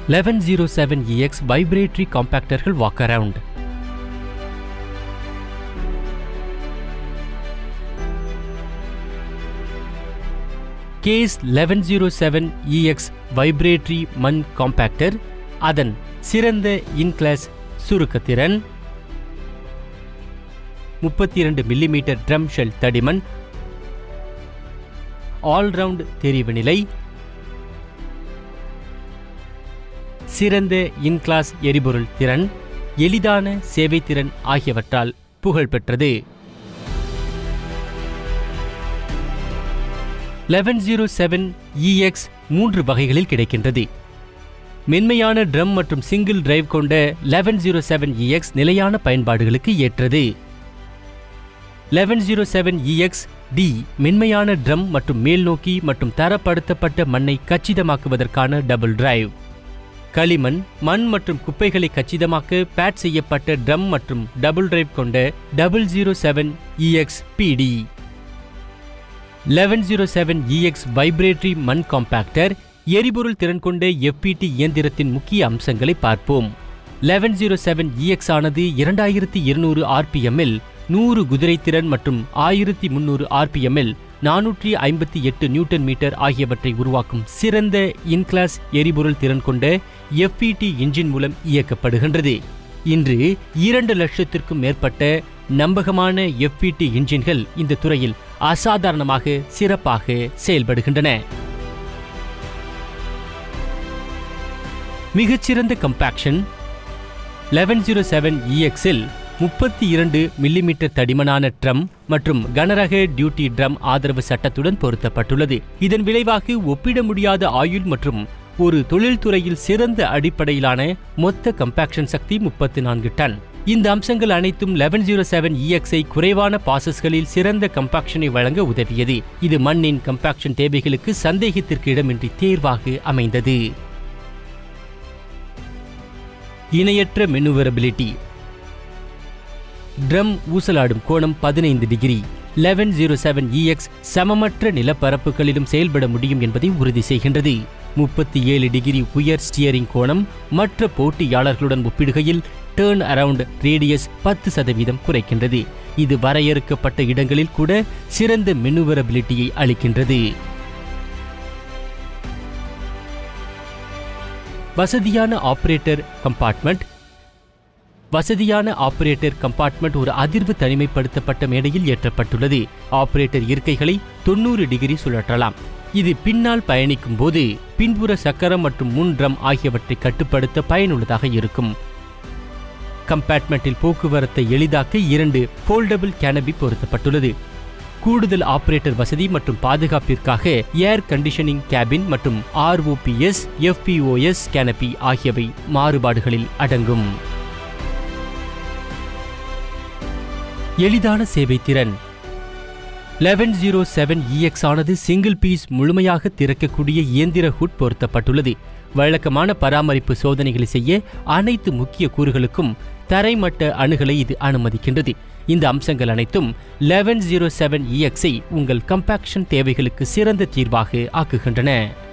eleven zero seven EX vibratory காம்பேக்டர்கள் walk around Case eleven zero seven EX vibratory மண் compactor அதன் சிறந்த in class சுருக்கத்திறன் முப்பத்தி இரண்டு மில்லிமீட்டர் ட்ரம் ஷெல் தடிமன் ஆல்ரவுண்ட் தெரிவு நிலை சிறந்த இன்கிளாஸ் எரிபொருள் திறன் எளிதான சேவை திறன் ஆகியவற்றால் புகழ்பெற்றது லெவன் ஜீரோ செவன் இஎக்ஸ் மூன்று வகைகளில் கிடைக்கின்றது மென்மையான ட்ரம் மற்றும் சிங்கிள் டிரைவ் கொண்ட லெவன் ஜீரோ செவன் இஎக்ஸ் நிலையான பயன்பாடுகளுக்கு ஏற்றது eleven zero seven EX D மென்மையான ட்ரம் மற்றும் மேல்நோக்கி மற்றும் தரப்படுத்தப்பட்ட மண்ணை கச்சிதமாக்குவதற்கான டபுள் டிரைவ் களிமண் மண் மற்றும் குப்பைகளை கச்சிதமாக்க பேட் செய்யப்பட்ட ட்ரம் மற்றும் டபுள் டிரைவ் கொண்ட double zero seven EX PD eleven zero seven EX vibratory மண் காம்பேக்டர் எரிபொருள் திறன் கொண்ட எஃப்பிடி இயந்திரத்தின் முக்கிய அம்சங்களை பார்ப்போம் லெவன் ஜீரோ செவன் இஎக்ஸ் ஆனது இரண்டாயிரத்தி இருநூறு ஆர்பிஎம்மில் நூறு குதிரைத்திறன் மற்றும் ஆயிரத்தி முன்னூறு ஆர்பிஎம்மில் நானூற்றி ஐம்பத்தி எட்டு நியூட்டன் மீட்டர் ஆகியவற்றை உருவாக்கும் சிறந்த இன்கிளாஸ் எரிபொருள் திறன் கொண்ட எஃப்பிடி இன்ஜின் மூலம் இயக்கப்படுகின்றது இன்று இரண்டு லட்சத்திற்கும் மேற்பட்ட நம்பகமான எஃப்பிடி இன்ஜின்கள் இந்த துறையில் அசாதாரணமாக சிறப்பாக செயல்படுகின்றன மிகச்சிறந்த கம்பாக்ஷன் லெவன் ஜீரோ செவன் இஎக்ஸில் முப்பத்தி இரண்டு மில்லிமீட்டர் தடிமனான ட்ரம் மற்றும் கனரக டியூட்டி ட்ரம் ஆதரவு சட்டத்துடன் பொருத்தப்பட்டுள்ளது இதன் விளைவாக ஒப்பிட முடியாத ஆயுள் மற்றும் ஒரு தொழில்துறையில் சிறந்த அடிப்படையிலான மொத்த கம்பாக்ஷன் சக்தி முப்பத்தி நான்கு டன் இந்த அம்சங்கள் அனைத்தும் லெவன் ஜீரோ செவன் இஎக்ஸை குறைவான பாசஸ்களில் சிறந்த கம்பாக்ஷனை வழங்க உதவியது இது மண்ணின் கம்பாக்ஷன் தேவைகளுக்கு சந்தேகத்திற்கு இடமின்றி தேர்வாக அமைந்தது இணையற்ற மெனுவரபிலிட்டி ட்ரம் ஊசலாடும் கோணம் பதினைந்து degree eleven zero seven EX சமமற்ற நிலப்பரப்புகளிலும் செயல்பட முடியும் என்பதை உறுதி செய்கின்றது முப்பத்தி ஏழு டிகிரி உயர் ஸ்டியரிங் கோணம் மற்ற போட்டியாளர்களுடன் ஒப்பிடுகையில் டேர்ன் அரவுண்ட் ரேடியஸ் பத்து சதவீதம் குறைக்கின்றது இது வரையறுக்கப்பட்ட இடங்களில் கூட சிறந்த மெனுவரபிலிட்டியை அளிக்கின்றது வசதியான ஆபரேட்டர் கம்பார்ட்மெண்ட் வசதியான ஆபரேட்டர் கம்பார்ட்மெண்ட் ஒரு அதிர்வு தனிமைப்படுத்தப்பட்ட மேடையில் ஏற்றப்பட்டுள்ளது ஆபரேட்டர் இருக்கைகளை தொண்ணூறு டிகிரி சுழற்றலாம் இது பின்னால் பயணிக்கும் போது பின்புற சக்கரம் மற்றும் முன் ட்ரம் ஆகியவற்றை கட்டுப்படுத்த பயனுள்ளதாக இருக்கும் கம்பார்ட்மெண்ட்டில் போக்குவரத்தை எளிதாக்க இரண்டு ஃபோல்டபிள் கேனபி பொருத்தப்பட்டுள்ளது கூடுதல் ஆபரேட்டர் வசதி மற்றும் பாதுகாப்பிற்காக ஏர் கண்டிஷனிங் கேபின் மற்றும் ஆர்ஓபிஎஸ் எஃபிஓஎஸ் கேனபி ஆகியவை மாறுபாடுகளில் அடங்கும் எளிதான சேவை திறன் லெவன் ஜீரோ செவன் இஎக்ஸ் ஆனது சிங்கிள் பீஸ் முழுமையாக திறக்கக்கூடிய இயந்திர ஹுட் பொருத்தப்பட்டுள்ளது வழக்கமான பராமரிப்பு சோதனைகளை செய்ய அனைத்து முக்கிய கூறுகளுக்கும் தரைமட்ட அணுகலை இது அனுமதிக்கின்றது இந்த அம்சங்கள் அனைத்தும் லெவன் ஜீரோ செவன் இஎக்ஸை உங்கள் கம்பாக்ஷன் தேவைகளுக்கு சிறந்த தீர்வாக ஆக்குகின்றன